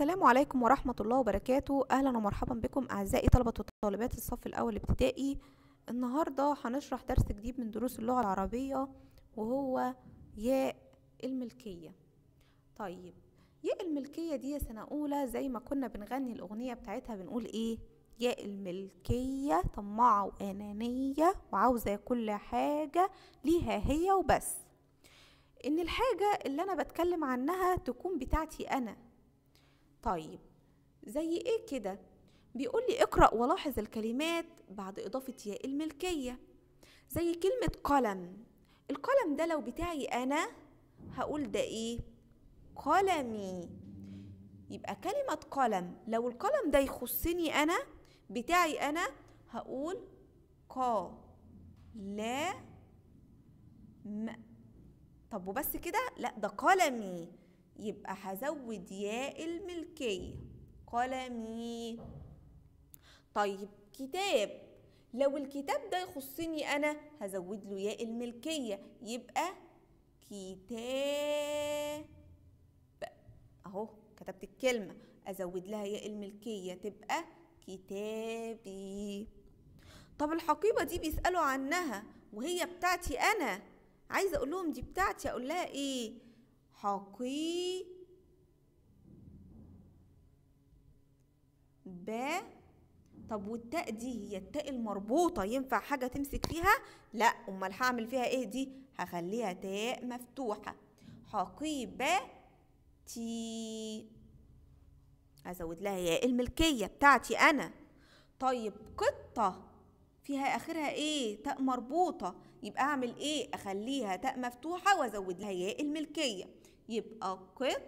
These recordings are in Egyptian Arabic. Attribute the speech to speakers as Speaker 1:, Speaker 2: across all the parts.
Speaker 1: السلام عليكم ورحمة الله وبركاته أهلا ومرحبا بكم أعزائي طلبة وطالبات الصف الأول الابتدائي النهاردة هنشرح درس جديد من دروس اللغة العربية وهو ياء الملكية طيب ياء الملكية دي يا سنة أولى زي ما كنا بنغني الأغنية بتاعتها بنقول إيه ياء الملكية طماعة وأنانية وعاوزة كل حاجة ليها هي وبس إن الحاجة اللي أنا بتكلم عنها تكون بتاعتي أنا طيب زي ايه كده بيقول لي اقرأ ولاحظ الكلمات بعد إضافة ياء الملكية زي كلمة قلم القلم ده لو بتاعي أنا هقول ده إيه قلمي يبقى كلمة قلم لو القلم ده يخصني أنا بتاعي أنا هقول قا لا م طب وبس كده لا ده قلمي يبقى هزود ياء الملكية قلمي طيب كتاب لو الكتاب ده يخصني أنا هزود له ياء الملكية يبقى كتاب أهو كتبت الكلمة أزود لها ياء الملكية تبقى كتابي طب الحقيبة دي بيسألوا عنها وهي بتاعتي أنا عايزة أقول لهم دي بتاعتي أقول لها إيه حقي ب طب والتاء دي هي التاء المربوطة ينفع حاجة تمسك فيها؟ لا أمال هعمل فيها إيه دي؟ هخليها تاء مفتوحة حقيبة تي هزود لها ياء الملكية بتاعتي أنا طيب قطة فيها آخرها إيه؟ تاء مربوطة يبقى أعمل إيه؟ أخليها تاء مفتوحة وأزود لها ياء الملكية يبقى قط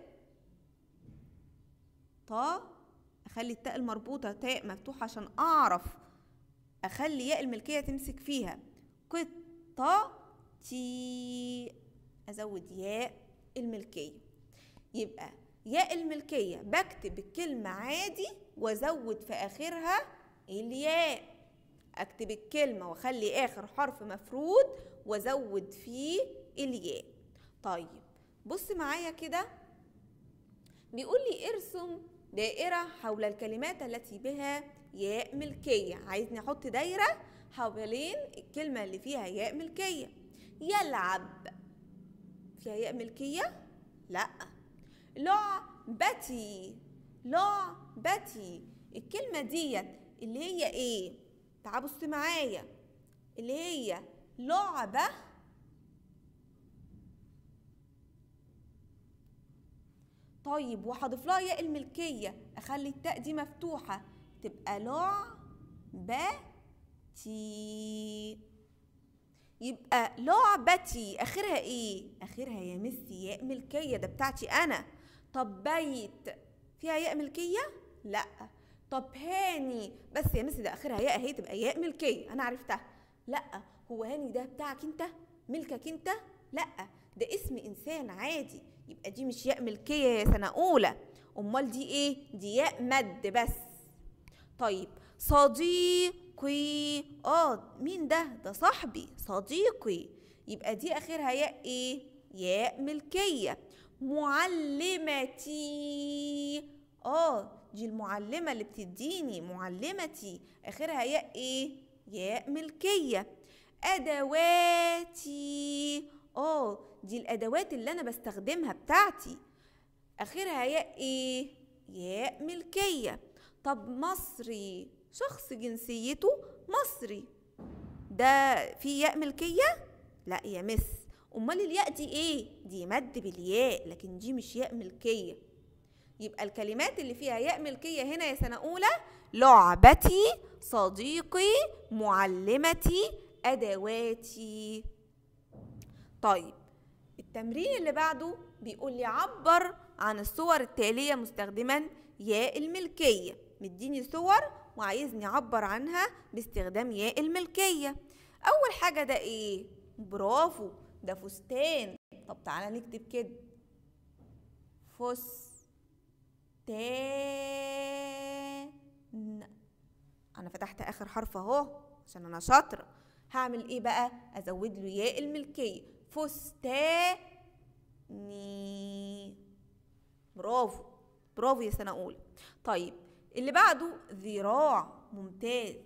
Speaker 1: طا اخلي التاء المربوطه تاء مفتوحه عشان اعرف اخلي ياء الملكيه تمسك فيها قطه تي ازود ياء الملكيه يبقى ياء الملكيه بكتب الكلمه عادي وازود في اخرها الياء اكتب الكلمه واخلي اخر حرف مفرود وازود فيه الياء طيب بص معايا كده بيقول لي ارسم دائرة حول الكلمات التي بها ياء ملكية عايزني احط دايرة حوالين الكلمة اللي فيها ياء ملكية يلعب فيها ياء ملكية لا لعبتي لعبتي الكلمة ديت اللي هي ايه تعال بص معايا اللي هي لعبة طيب وهضيف لها ياء الملكيه اخلي التاء دي مفتوحه تبقى لعبتي يبقى لعبتي اخرها ايه اخرها يا مس ياء ملكيه ده بتاعتي انا طب بيت فيها ياء ملكيه لا طب هاني بس يا مس ده اخرها ياء اهي تبقى ياء ملكيه انا عرفتها لا هو هاني ده بتاعك انت ملكك انت لا ده اسم انسان عادي يبقى دي مش ياء ملكيه يا سنه اولى امال دي ايه دي ياء مد بس طيب صديقي اه مين ده ده صاحبي صديقي يبقى دي اخرها ياء ايه ياء ملكيه معلمتي اه دي المعلمه اللي بتديني معلمتي اخرها ياء ايه ياء ملكيه ادواتي اه دي الادوات اللي انا بستخدمها بتاعتي اخرها ياء ايه ياء ملكيه طب مصري شخص جنسيته مصري ده في ياء ملكيه لا يا مس امال الياء دي ايه دي مد بالياء لكن دي مش ياء ملكيه يبقى الكلمات اللي فيها ياء ملكيه هنا يا سنه اولى لعبتي صديقي معلمتي ادواتي طيب التمرين اللي بعده بيقول لي عبر عن الصور التالية مستخدما ياء الملكية مديني صور وعايزني اعبر عنها باستخدام ياء الملكية اول حاجة ده ايه برافو ده فستان طب تعالى نكتب كده فستان انا فتحت اخر حرف اهو عشان انا شاطره هعمل ايه بقى ازود له ياء الملكيه فستاني برافو برافو يا سنة أولى طيب اللي بعده ذراع ممتاز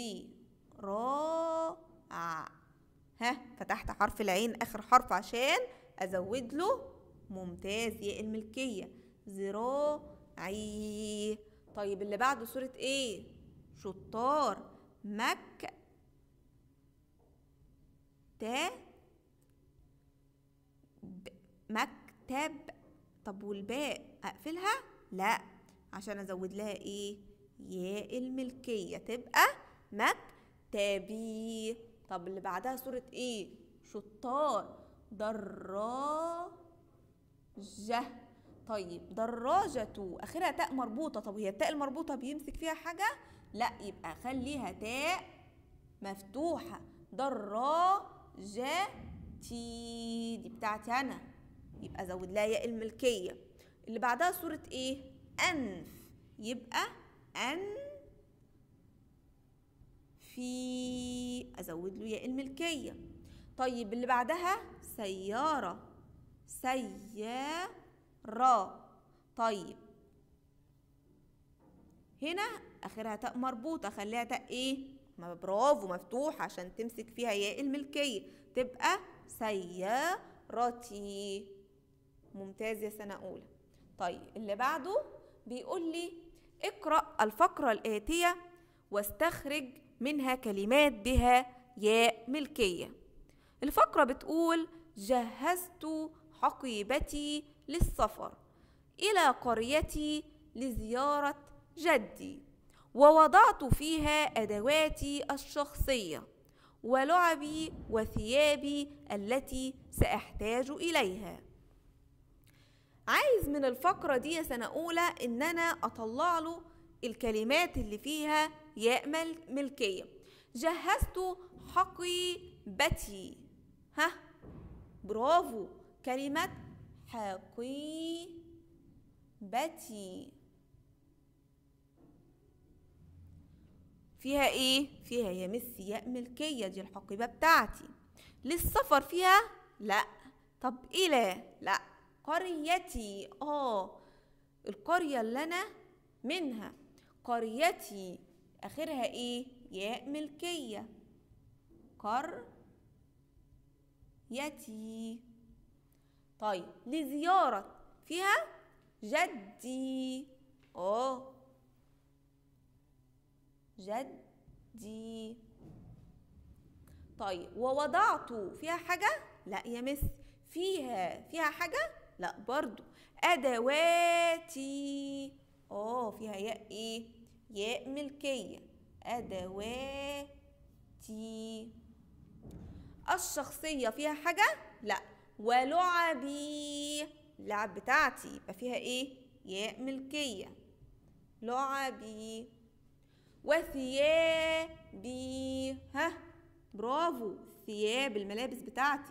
Speaker 1: ذراع ها فتحت حرف العين آخر حرف عشان أزود له ممتاز ياء الملكية ذراعي طيب اللي بعده صورة ايه شطار مك تا ب- مكتب طب والباء اقفلها لا عشان ازود لها ايه ياء الملكية تبقى مكتبي طب اللي بعدها صورة ايه شطار دراجة طيب دراجة اخرها تاء مربوطة طب هي التاء المربوطة بيمسك فيها حاجة لا يبقى خليها تاء مفتوحة دراجتي دي بتاعتي انا يبقى زود لها ياء الملكية اللي بعدها صورة ايه انف يبقى ان في ازود له ياء الملكية طيب اللي بعدها سيارة سيارة طيب هنا اخرها تاء مربوطة خليها تاء ايه ما برافو مفتوحة عشان تمسك فيها ياء الملكية تبقى سيارتي ممتاز يا سنة أولى طيب اللي بعده بيقول لي اقرأ الفقرة الآتية واستخرج منها كلمات بها ياء ملكية الفقرة بتقول جهزت حقيبتي للسفر إلى قريتي لزيارة جدي ووضعت فيها أدواتي الشخصية ولعبي وثيابي التي سأحتاج إليها عايز من الفقرة دي يا سنة أولى إن أنا أطلع له الكلمات اللي فيها ياء مل- ملكية جهزت حقيبتي ها برافو كلمة حقيبتي فيها ايه فيها يا مس ياء ملكيه دي الحقيبه بتاعتي للسفر فيها لا طب الى لا قريتي اه القريه اللي انا منها قريتي اخرها ايه ياء ملكيه قريتي طيب لزياره فيها جدي اه جدي طيب ووضعت فيها حاجة؟ لا يا مس فيها فيها حاجة؟ لا برضو أدواتي اه فيها ياء ايه؟ ياء ملكية أدواتي الشخصية فيها حاجة؟ لا ولعبي اللعب بتاعتي يبقى فيها ايه؟ ياء ملكية لعبي وثيابي ها برافو ثياب الملابس بتاعتي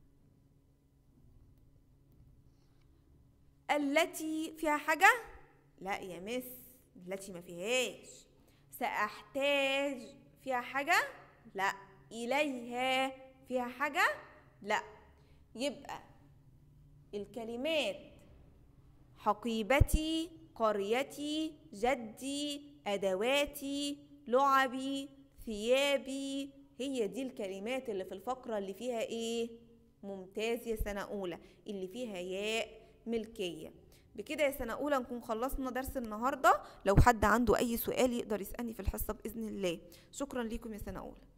Speaker 1: التي فيها حاجة لا يا مس التي ما فيهاش سأحتاج فيها حاجة لا إليها فيها حاجة لا يبقى الكلمات حقيبتي قريتي جدي أدواتي لعبي ثيابي هي دي الكلمات اللي في الفقرة اللي فيها إيه؟ ممتاز يا سنة أولى اللي فيها ياء ملكية بكده يا سنة أولى نكون خلصنا درس النهاردة لو حد عنده أي سؤال يقدر يسألني في الحصة بإذن الله شكرا لكم يا سنة أولى